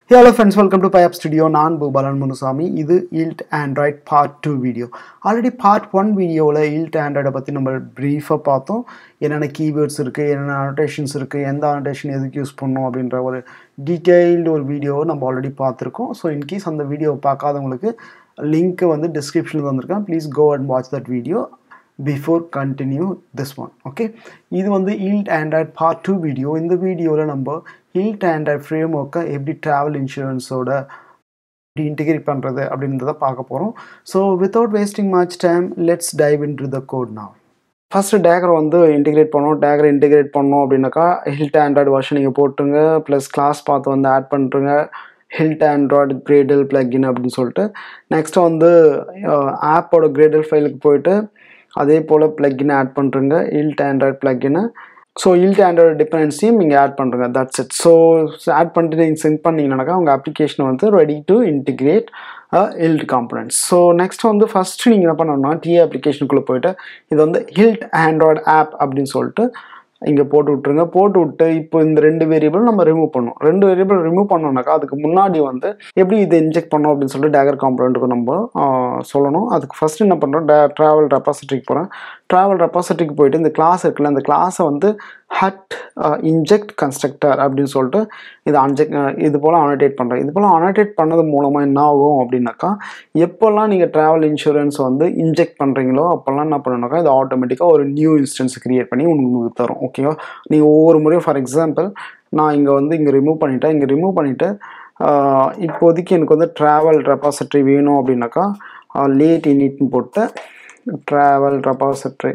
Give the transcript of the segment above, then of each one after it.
hello friends welcome to pipe studio நான் பூபாலன் முனுசாமி இது Hilt android part two video already part one வீடியோவில் Hilt ஆண்ட்ராய்டை பற்றி நம்ம ப்ரீஃபாக பார்த்தோம் என்னென்ன கீவேர்ட்ஸ் இருக்குது என்னென்ன அனோட்டேஷன்ஸ் இருக்குது எந்த அனோட்டேஷன் எதுக்கு யூஸ் பண்ணோம் அப்படின்ற ஒரு டீட்டெயில்டு ஒரு வீடியோவை நம்ம ஆல்ரெடி பார்த்துருக்கோம் ஸோ இன்கேஸ் அந்த வீடியோவை பார்க்காதவங்களுக்கு லிங்க்கு வந்து டிஸ்கிரிப்ஷனில் வந்திருக்கேன் please go and watch that video before continue this one okay இது வந்து Hilt android part two video இந்த வீடியோவில் நம்ம ஹில்ட் ஆண்ட்ராய்ட் ஃப்ரேம் ஒர்க்கை எப்படி ட்ராவல் இன்சூரன்ஸோட எப்படி இன்டிகிரேட் பண்ணுறது அப்படின்றத பார்க்க போகிறோம் so without wasting much time let's dive into the code now first டேகரை வந்து இன்டிகிரேட் பண்ணோம் டேகரை இன்டிகிரேட் பண்ணோம் அப்படின்னாக்கா ஹில்ட் ஆண்ட்ராய்டு வருஷன் நீங்கள் போட்டுருங்க ப்ளஸ் கிளாஸ் பார்த்து வந்து ஆட் பண்ணுறங்க ஹில்ட் ஆண்ட்ராய்டு கிரேடல் பிளக்இன் அப்படின்னு சொல்லிட்டு நெக்ஸ்ட் வந்து ஆப்போட கிரேடல் ஃபைலுக்கு போயிட்டு அதே போல் பிளக்இன் ஆட் பண்ணுறங்க ஹில்ட் ஆண்ட்ராய்டு பிளக்இன்னு ஸோ ஹில்ட் ஆண்ட்ராய்டு டிபெண்டன்சியும் நீங்கள் ஆட் பண்ணுறங்க தட்ஸ் இட் ஸோ ஆட் பண்ணிட்டு நீங்கள் சென்ட் பண்ணிங்கனாக்கா உங்கள் அப்ளிகேஷன் வந்து ready to integrate Hilt components so next வந்து ஃபஸ்ட்டு நீங்கள் என்ன பண்ணணும்னா டிஏ அப்ளிகேஷனுக்குள்ளே போயிட்டு இது வந்து ஹில்ட் ஆண்ட்ராய்டு ஆப் அப்படின்னு சொல்லிட்டு இங்கே போட்டு விட்ருங்க போட்டு விட்டு இப்போ இந்த ரெண்டு வேரியபிள் நம்ம ரிமூவ் பண்ணோம் ரெண்டு வேரியபிள் ரிமூவ் பண்ணோம்னாக்கா அதுக்கு முன்னாடி வந்து எப்படி இதை இன்ஜெக்ட் பண்ணோம் அப்படின்னு சொல்லிட்டு டேகர் காம்பனண்ட்டுக்கு நம்ம சொல்லணும் அதுக்கு ஃபஸ்ட் என்ன பண்ணுறோம் டே ட்ராவல் ரெப்பாசிட்டிக்கு போகிறேன் ட்ராவல் ரெப்பாசிட்டிக்கு போயிட்டு இந்த கிளாஸ் இருக்குல்ல அந்த கிளாஸை வந்து ஹட் இன்ஜெக்ட் கன்ஸ்ட்ரக்டர் அப்படின்னு சொல்லிட்டு இதை அன்ஜெக்ட் இது போல் அனோட்டேட் பண்ணுறேன் இது போல் அனோட்டேட் பண்ணது மூலமாக என்ன ஆகும் அப்படின்னாக்கா எப்போல்லாம் நீங்கள் ட்ராவல் இன்சூரன்ஸ் வந்து இன்ஜெக்ட் பண்ணுறீங்களோ அப்போல்லாம் என்ன பண்ணணுனாக்கா இது ஆட்டோமேட்டிக்காக ஒரு நியூ இன்ஸ்டன்ஸ் க்ரியேட் பண்ணி உங்களுக்கு தரும் ஓகேவா நீங்கள் ஒவ்வொரு முறையும் ஃபார் எக்ஸாம்பிள் நான் இங்கே வந்து இங்கே ரிமூவ் பண்ணிட்டேன் இங்கே ரிமூவ் பண்ணிவிட்டு இப்போதைக்கு எனக்கு வந்து ட்ராவல் ரெப்பாசிட்ரி வேணும் அப்படின்னாக்கா லேட் இனிட்னு போட்டு ட்ராவல் ரெப்பாசிட்ரி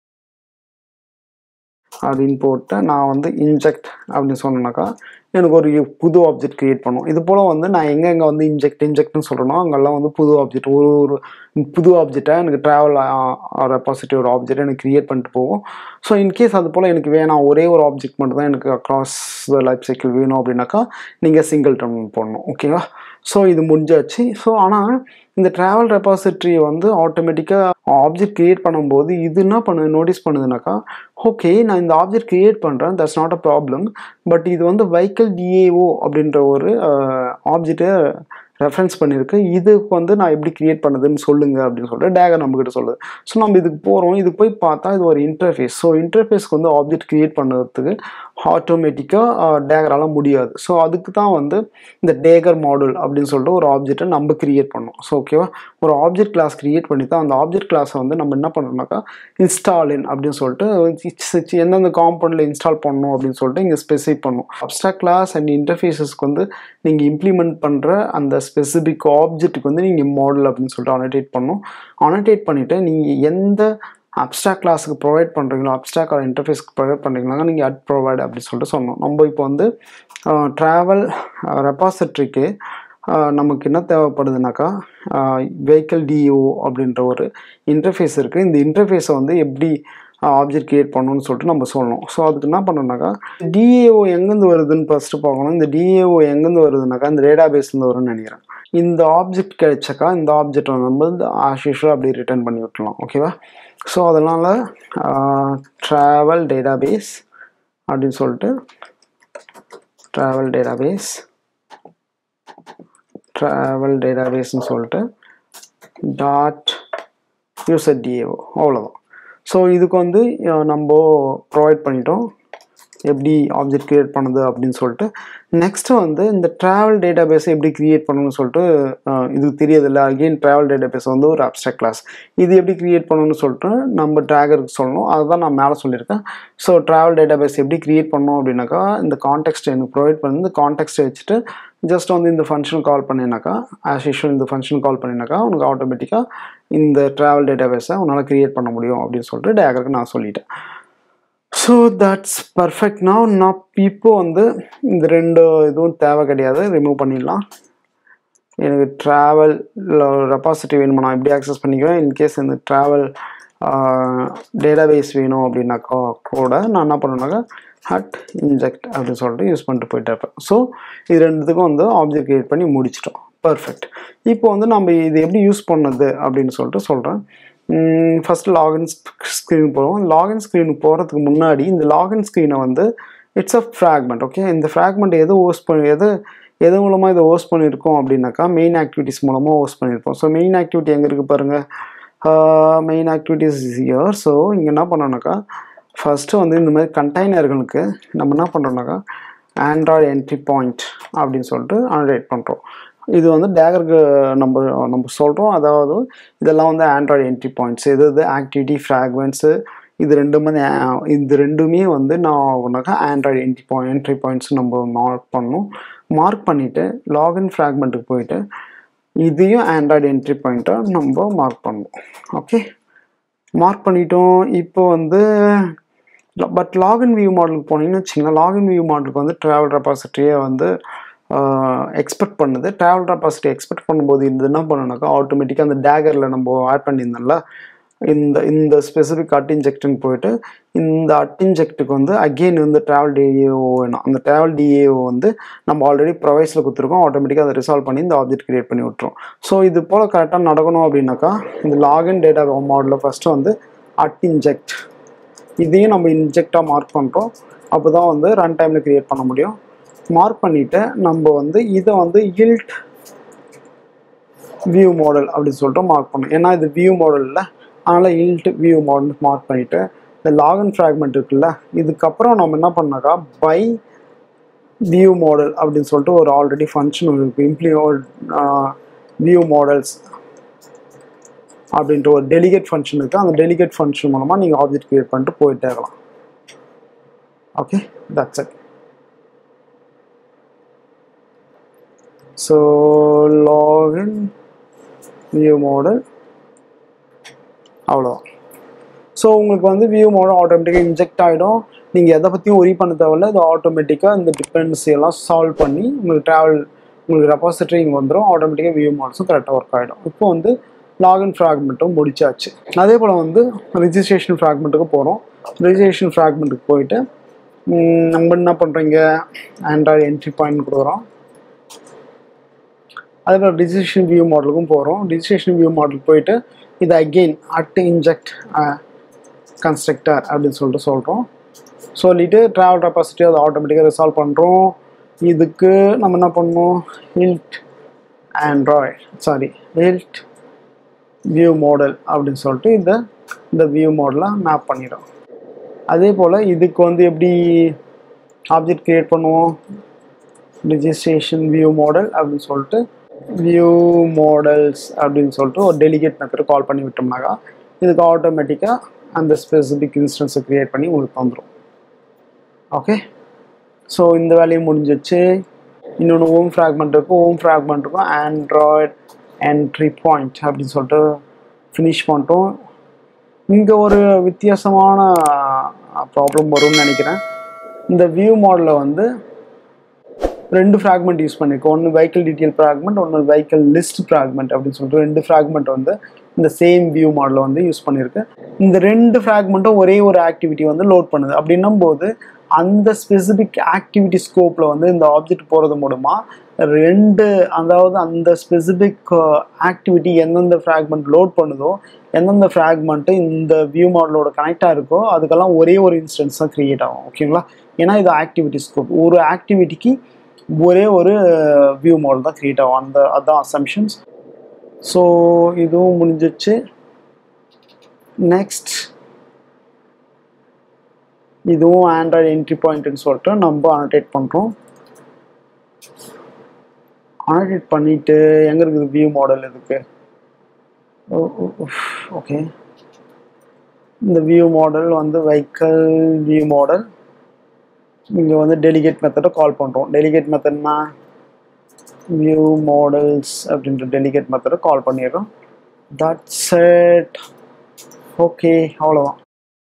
அப்படின்னு போட்டு நான் வந்து இன்ஜெக்ட் அப்படின்னு சொன்னேன்னாக்கா எனக்கு ஒரு புது ஆப்ஜெக்ட் க்ரியேட் பண்ணும் இது போல் வந்து நான் எங்கே எங்கே வந்து இன்ஜெக்ட் இன்ஜெக்ட்னு சொல்கிறேனோ அங்கெல்லாம் வந்து புது ஆப்ஜெக்ட் ஒரு ஒரு புது ஆப்ஜெக்டாக எனக்கு ட்ராவல் ரெப்பாசிட்டி ஒரு ஆப்ஜெக்ட் எனக்கு க்ரியேட் பண்ணிட்டு போகும் ஸோ இன்கேஸ் அது போல் எனக்கு வேணாம் ஒரே ஒரு ஆப்ஜெக்ட் மட்டும் தான் எனக்கு அக்ராஸ் த லைஃப் சைக்கிள் வேணும் அப்படின்னாக்கா நீங்கள் சிங்கிள் டம் போடணும் ஓகேவா ஸோ இது முடிஞ்சாச்சு ஸோ ஆனால் இந்த ட்ராவல் ரெப்பாசிட்ரி வந்து ஆட்டோமேட்டிக்காக ஆப்ஜெக்ட் க்ரியேட் பண்ணும்போது இது என்ன பண்ணு நோட்டீஸ் பண்ணுதுனாக்கா ஓகே நான் இந்த ஆப்ஜெக்ட் க்ரியேட் பண்ணுறேன் that's not a problem but இது வந்து வைக்கல் டிஏஓ அப்படின்ற ஒரு ஆப்ஜெக்டை ரெஃபரன்ஸ் பண்ணியிருக்கு இதுக்கு வந்து நான் எப்படி க்ரியேட் பண்ணுதுன்னு சொல்லுங்கள் அப்படின்னு சொல்லிட்டு டேகர் நம்மக்கிட்ட சொல்லுது ஸோ நம்ம இதுக்கு போகிறோம் இதுக்கு போய் பார்த்தா இது ஒரு இன்டர்ஃபேஸ் ஸோ இன்டர்ஃபேஸ்க்கு வந்து ஆப்ஜெக்ட் க்ரியேட் பண்ணுறதுக்கு ஆட்டோமேட்டிக்காக டேகரால் முடியாது ஸோ அதுக்கு தான் வந்து இந்த டேகர் மாடல் அப்படின்னு சொல்லிட்டு ஒரு ஆப்ஜெக்டை நம்ம க்ரியேட் பண்ணோம் ஸோ ஓகேவா ஒரு ஆப்ஜெக்ட் கிளாஸ் க்ரியேட் பண்ணி தான் அந்த ஆப்ஜெக்ட் கிளாஸை வந்து நம்ம என்ன பண்ணோம்னாக்கா இன்ஸ்டால் இன் அப்படின்னு சொல்லிட்டு எந்தெந்த காம்பவுண்டில் இன்ஸ்டால் பண்ணணும் அப்படின்னு சொல்லிட்டு இங்கே ஸ்பெசிஃபை பண்ணும் அப்டாக் கிளாஸ் அண்ட் இன்டர்ஃபேஸஸ்க்கு வந்து நீங்கள் இம்ப்ளிமெண்ட் பண்ணுற அந்த ஸ்பெசிஃபிக் ஆப்ஜெக்ட்டுக்கு வந்து நீங்கள் மாடல் அப்படின்னு சொல்லிட்டு அனடேட் பண்ணணும் அனடேட் பண்ணிவிட்டு நீங்கள் எந்த அப்டாக் கிளாஸுக்கு ப்ரொவைட் பண்ணுறீங்களோ அப்டாக் ஆர் இன்டர்ஃபேஸ்க்கு ப்ரொவைட் பண்ணுறீங்களா நீங்கள் அட் ப்ரொவைட் அப்படின்னு சொல்லிட்டு சொன்னோம் நம்ம இப்போ வந்து ட்ராவல் ரெப்பாசிட்ரிக்கு நமக்கு என்ன தேவைப்படுதுனாக்கா வெஹிக்கல் டிஓ அப்படின்ற ஒரு இன்டர்ஃபேஸ் இருக்குது இந்த இன்டர்ஃபேஸை வந்து எப்படி ஆப்ஜெக்ட் கிரியேட் பண்ணணும்னு சொல்லிட்டு நம்ம சொல்லணும் ஸோ அதுக்கு என்ன பண்ணணும்னாக்கா டிஏஓ எங்கேருந்து வருதுன்னு ஃபஸ்ட்டு பார்க்கணும் இந்த டிஏஓ எங்கேருந்து வருதுனாக்கா இந்த டேட்டா பேஸ்லேருந்து வரும்னு நினைக்கிறேன் இந்த ஆப்ஜெக்ட் கிடைச்சாக்கா இந்த ஆப்ஜெக்ட் நம்ம வந்து ஆஸ் யூஷுவல் அப்படி ரிட்டர்ன் பண்ணி விட்டுலாம் ஓகேவா ஸோ அதனால் ட்ராவல் டேட்டா பேஸ் அப்படின்னு சொல்லிட்டு travel database travel data பேஸ்ன்னு சொல்லிட்டு டாட் யூசர் டிஏஓ அவ்வளோதான் ஸோ இதுக்கு வந்து நம்ம ப்ரொவைட் பண்ணிட்டோம் எப்படி ஆப்ஜெக்ட் க்ரியேட் பண்ணுது அப்படின்னு சொல்லிட்டு நெக்ஸ்ட்டு வந்து இந்த ட்ராவல் டேட்டா பேஸை எப்படி க்ரியேட் பண்ணணும்னு சொல்லிட்டு இது தெரியாதில்ல அகெயின் ட்ராவல் டேட்டா பேஸ் வந்து ஒரு அப்டாக் கிளாஸ் இது எப்படி க்ரியேட் பண்ணணும்னு சொல்லிட்டு நம்ம ட்ராகருக்கு சொல்லணும் அதுதான் நான் மேலே சொல்லியிருக்கேன் ஸோ ட்ராவல் டேட்டா பேஸ் எப்படி க்ரியேட் பண்ணணும் அப்படின்னாக்கா இந்த கான்டெக்ட் எனக்கு ப்ரொவைட் பண்ணி இந்த கான்டெக்ட் வச்சுட்டு ஜஸ்ட் வந்து இந்த ஃபங்க்ஷன் கால் பண்ணினாக்கா ஆஸ் யூஷுவல் இந்த ஃபங்க்ஷன் கால் பண்ணினாக்கா உனக்கு ஆட்டோமேட்டிக்காக இந்த ட்ராவல் டேட்டா பேஸை உன்னால் க்ரியேட் பண்ண முடியும் அப்படின்னு சொல்லிட்டு டேகருக்கு நான் சொல்லிட்டேன் ஸோ தட்ஸ் பர்ஃபெக்ட் நான் நான் இப்போ வந்து இந்த ரெண்டு இதுவும் தேவை கிடையாது ரிமூவ் பண்ணிடலாம் எனக்கு ட்ராவல் ரெப்பாசிட்டி வேணுமா நான் எப்படி ஆக்சஸ் பண்ணிக்குவேன் இன்கேஸ் இந்த ட்ராவல் டேட்டாபேஸ் வேணும் அப்படின்னாக்கா கூட நான் என்ன பண்ணுவேனாக்கா ஹட் இன்ஜெக்ட் அப்படின்னு சொல்லிட்டு யூஸ் பண்ணிட்டு போயிட்டே இருப்பேன் ஸோ இது ரெண்டுத்துக்கும் வந்து ஆப்ஜெக்ட் க்ரியேட் பண்ணி முடிச்சிட்டோம் பர்ஃபெக்ட் இப்போ வந்து நம்ம இது எப்படி யூஸ் பண்ணது அப்படின்னு சொல்லிட்டு சொல்கிறேன் ஃபஸ்ட் லாகின் ஸ்க்ரீன் போகிறோம் லாகின் ஸ்க்ரீனுக்கு போகிறதுக்கு முன்னாடி இந்த லாகின் ஸ்க்ரீனை வந்து இட்ஸ் அ ஃப்ராக்மெண்ட் ஓகே இந்த ஃப்ராக்மெண்ட் எது ஹோஸ்ட் பண்ணி எது எது மூலமாக இதை ஹோஸ்ட் பண்ணியிருக்கோம் அப்படின்னாக்கா மெயின் ஆக்டிவிட்டிஸ் மூலமாக ஹோஸ்ட் பண்ணியிருப்போம் ஸோ மெயின் ஆக்டிவிட்டி எங்கே இருக்குது பாருங்கள் மெயின் ஆக்டிவிட்டிஸ் இயர் ஸோ இங்கே என்ன பண்ணோம்னாக்கா ஃபஸ்ட்டு வந்து இந்த மாதிரி கண்டெய்னர்களுக்கு நம்ம என்ன பண்ணுறோம்னாக்கா ஆண்ட்ராய்டு என்ட்ரி பாயிண்ட் அப்படின்னு சொல்லிட்டு அனடேட் பண்ணுறோம் இது வந்து டேகருக்கு நம்ம நம்ம சொல்கிறோம் அதாவது இதெல்லாம் வந்து ஆண்ட்ராய்டு என்ட்ரி பாயிண்ட்ஸ் இது இது ஆக்டிவிட்டி ஃப்ராக்வன்ஸு இது ரெண்டுமே இது ரெண்டுமே வந்து நான் ஒன்றாக்கா android entry point entry points நம்ம மார்க் பண்ணணும் மார்க் பண்ணிவிட்டு லாகின் ஃப்ராக்மெண்ட்டுக்கு போயிட்டு இதையும் ஆண்ட்ராய்டு என்ட்ரி பாயிண்ட்டை நம்ம மார்க் பண்ணணும் ஓகே மார்க் பண்ணிட்டோம் இப்போ வந்து பட் லாகின் வியூ மாடலுக்கு போனீங்கன்னு வச்சிங்கன்னா லாகின் வியூ மாடலுக்கு வந்து ட்ராவல் ரெபாசிட்டியை வந்து எக்ஸ்பெக்ட் பண்ணுது ட்ராவல் ரெபாசிட்டி எக்ஸ்பெக்ட் பண்ணும்போது இது என்ன பண்ணணுனாக்கா ஆட்டோமேட்டிக்காக அந்த டேகரில் நம்ம ஆட் பண்ணியிருந்தோம்ல இந்த இந்த ஸ்பெசிஃபிக் அட் இன்ஜெக்ட்னு போயிட்டு இந்த அட் இன்ஜெக்ட்டுக்கு வந்து அகெயின் வந்து ட்ராவல் டிஏஓ வேணும் அந்த ட்ராவல் டிஏஓ வந்து நம்ம ஆல்ரெடி ப்ரொவைஸில் கொடுத்துருக்கோம் ஆட்டோமேட்டிக்காக அதை ரிசால்வ் பண்ணி இந்த ஆப்ஜெக்ட் கிரியேட் பண்ணி விட்ரும் ஸோ இது போல் கரெக்டாக நடக்கணும் அப்படின்னாக்கா இந்த லாகின் டேட்டா மாடலில் ஃபஸ்ட்டு வந்து அட் இன்ஜெக்ட் இதையும் நம்ம இன்ஜெக்டாக மார்க் பண்ணுறோம் அப்போ தான் வந்து ரன் டைமில் க்ரியேட் பண்ண முடியும் மார்க் பண்ணிவிட்டு நம்ம வந்து இதை வந்து இல்ட் வியூ மாடல் அப்படின்னு சொல்லிட்டு மார்க் பண்ணணும் ஏன்னா இது வியூ மாடலில் அதனால் இல்ட் வியூ மாடல் மார்க் பண்ணிவிட்டு இந்த லாகின் ஃப்ராக்மெண்ட் இருக்குல்ல இதுக்கப்புறம் நம்ம என்ன பண்ணாக்கா பை வியூ மாடல் அப்படின்னு சொல்லிட்டு ஒரு ஆல்ரெடி ஃபங்க்ஷன் இருக்குது இம்ப்ளி வியூ மாடல்ஸ் அப்படின்ட்டு ஒரு டெலிகேட் ஃபங்க்ஷன் இருக்குது அந்த டெலிகேட் ஃபங்க்ஷன் மூலமாக நீங்கள் ஆப்ஜெக்ட் க்ரியேட் பண்ணிட்டு போயிட்டே இருக்கலாம் okay that's it so login view model அவ்வளோதான் ஸோ உங்களுக்கு வந்து வியூ மாடல் ஆட்டோமேட்டிக்காக இன்ஜெக்ட் ஆகிடும் நீங்கள் எதை பற்றியும் ஒரி பண்ண தேவையில்ல இது ஆட்டோமேட்டிக்காக இந்த டிபெண்டன்சி எல்லாம் சால்வ் பண்ணி உங்களுக்கு ட்ராவல் உங்களுக்கு ரெபாசிட்டரி இங்கே வந்துடும் ஆட்டோமேட்டிக்காக வியூ மாடல்ஸும் கரெக்டாக ஒர்க் ஆகிடும் இப்போ வந்து லாகின் ஃப்ராக்மெண்ட்டும் முடிச்சாச்சு அதே போல் வந்து ரிஜிஸ்ட்ரேஷன் ஃப்ராக்மெண்ட்டுக்கு போகிறோம் ரிஜிஸ்ட்ரேஷன் ஃப்ராக்மெண்ட்டுக்கு போயிட்டு நம்ம என்ன பண்ணுறீங்க ஆண்ட்ராய்டு என்ட்ரி பாயிண்ட் கொடுக்குறோம் அதே போல் ரிஜிஸ்ட்ரேஷன் வியூ மாடலுக்கும் போகிறோம் ரிஜிஸ்ட்ரேஷன் வியூ மாடல் போயிட்டு இது அகெயின் அட் இன்ஜெக்ட் கன்ஸ்ட்ரக்டர் அப்படின்னு சொல்லிட்டு சொல்கிறோம் சொல்லிவிட்டு ட்ராவல் கெப்பாசிட்டி அதை ஆட்டோமேட்டிக்காக ரிசால்வ் பண்ணுறோம் இதுக்கு நம்ம என்ன பண்ணணும் Hilt Android sorry Hilt view model அப்படின்னு சொல்லிட்டு இந்த இந்த வியூ மாடலை மேப் பண்ணிடும் அதே போல் இதுக்கு வந்து எப்படி ஆப்ஜெக்ட் க்ரியேட் பண்ணுவோம் ரிஜிஸ்ட்ரேஷன் வியூ மாடல் அப்படின்னு சொல்லிட்டு வியூ மாடல்ஸ் அப்படின்னு சொல்லிட்டு ஒரு டெலிகேட் மெத்தட் கால் பண்ணி விட்டோம்னாக்கா இதுக்கு ஆட்டோமேட்டிக்காக அந்த ஸ்பெசிஃபிக் இன்ஸ்டன்ஸை க்ரியேட் பண்ணி உங்களுக்கு வந்துடும் ஓகே ஸோ இந்த வேலையும் முடிஞ்சிச்சு இன்னொன்று ஓம் ஃப்ராக்மெண்ட் இருக்கும் ஓம் ஃப்ராக்மெண்ட் இருக்கும் ஆண்ட்ராய்ட் என்ட்ரி பாயிண்ட் அப்படின்னு சொல்லிட்டு ஃபினிஷ் பண்ணிட்டோம் இங்கே ஒரு வித்தியாசமான ப்ராப்ளம் வரும்னு நினைக்கிறேன் இந்த வியூ மாடலில் வந்து ரெண்டு ஃப்ராக்மெண்ட் யூஸ் பண்ணியிருக்கோம் ஒன்று வெஹிக்கிள் டீட்டெயில் ஃப்ராக்மெண்ட் ஒன்று வெஹிக்கிள் லிஸ்ட் ஃப்ராக்மெண்ட் அப்படின்னு சொல்லிட்டு ரெண்டு ஃப்ராக்மெண்ட் வந்து இந்த சேம் வியூ மாடலில் வந்து யூஸ் பண்ணியிருக்கு இந்த ரெண்டு ஃப்ராக்மெண்ட்டும் ஒரே ஒரு ஆக்டிவிட்டி வந்து லோட் பண்ணுது அப்படின்னும் போது அந்த ஸ்பெசிஃபிக் ஆக்டிவிட்டி ஸ்கோப்பில் வந்து இந்த ஆப்ஜெக்ட் போகிறது மூலமா ரெண்டு அதாவது அந்த ஸ்பெசிஃபிக் ஆக்டிவிட்டி எந்தெந்த ஃப்ராக்மெண்ட் லோட் பண்ணுதோ எந்தெந்த ஃப்ராக்மெண்ட்டு இந்த வியூ மாடலோட கனெக்டாக இருக்கோ அதுக்கெல்லாம் ஒரே ஒரு இன்ஸ்டன்ஸ் தான் க்ரியேட் ஆகும் ஓகேங்களா ஏன்னா இது ஆக்டிவிட்டி ஸ்கோப் ஒரு ஆக்டிவிட்டிக்கு ஒரே ஒரு வியூ மாடல் தான் க்ரியேட் ஆகும் அந்த அதான் அசம்ஷன்ஸ் ஸோ இதுவும் முடிஞ்சிச்சு நெக்ஸ்ட் இதுவும் ஆண்ட்ராய்டு என்ட்ரி பாயிண்ட்னு சொல்லிட்டு நம்ம அனடேட் பண்ணுறோம் அனடேட் பண்ணிவிட்டு எங்கே இருக்குது வியூ மாடல் இதுக்கு ஓகே இந்த வியூ மாடல் வந்து வெஹிக்கல் வியூ மாடல் இங்கே வந்து டெலிகேட் மெத்தடை கால் பண்ணுறோம் டெலிகேட் மெத்தட்னா வியூ மாடல்ஸ் அப்படின்ற டெலிகேட் மெத்தடை கால் பண்ணிடுறோம் தட்ஸ் இட் ஓகே அவ்வளோதான்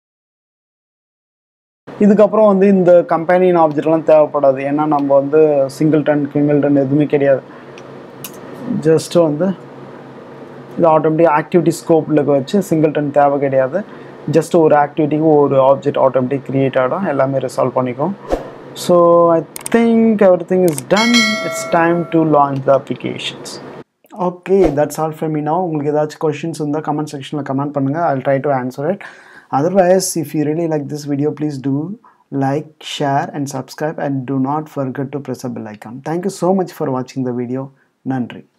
இதுக்கப்புறம் வந்து இந்த கம்பெனியின் ஆப்ஜெக்ட்லாம் தேவைப்படாது ஏன்னா நம்ம வந்து சிங்கிள் டன் கிங்கிள் டன் எதுவுமே கிடையாது ஜஸ்ட்டு வந்து இது ஆட்டோமேட்டிக் ஆக்டிவிட்டி ஸ்கோப்பில் வச்சு சிங்கிள் டன் தேவை கிடையாது ஜஸ்ட் ஒரு ஆக்டிவிட்டிக்கு ஒரு ஆப்ஜெக்ட் ஆட்டோமேட்டிக் க்ரியேட் ஆகிடும் எல்லாமே ரிசால்வ் பண்ணிக்கும் so I think everything is done it's time to launch the applications okay that's all from me now உங்களுக்கு ஏதாச்சும் கொஷின்ஸ் இருந்தால் கமெண்ட் செக்ஷனில் கமெண்ட் பண்ணுங்கள் I try to answer it otherwise if you really like this video please do like share and subscribe and do not forget to press the bell icon thank you so much for watching the video நன்றி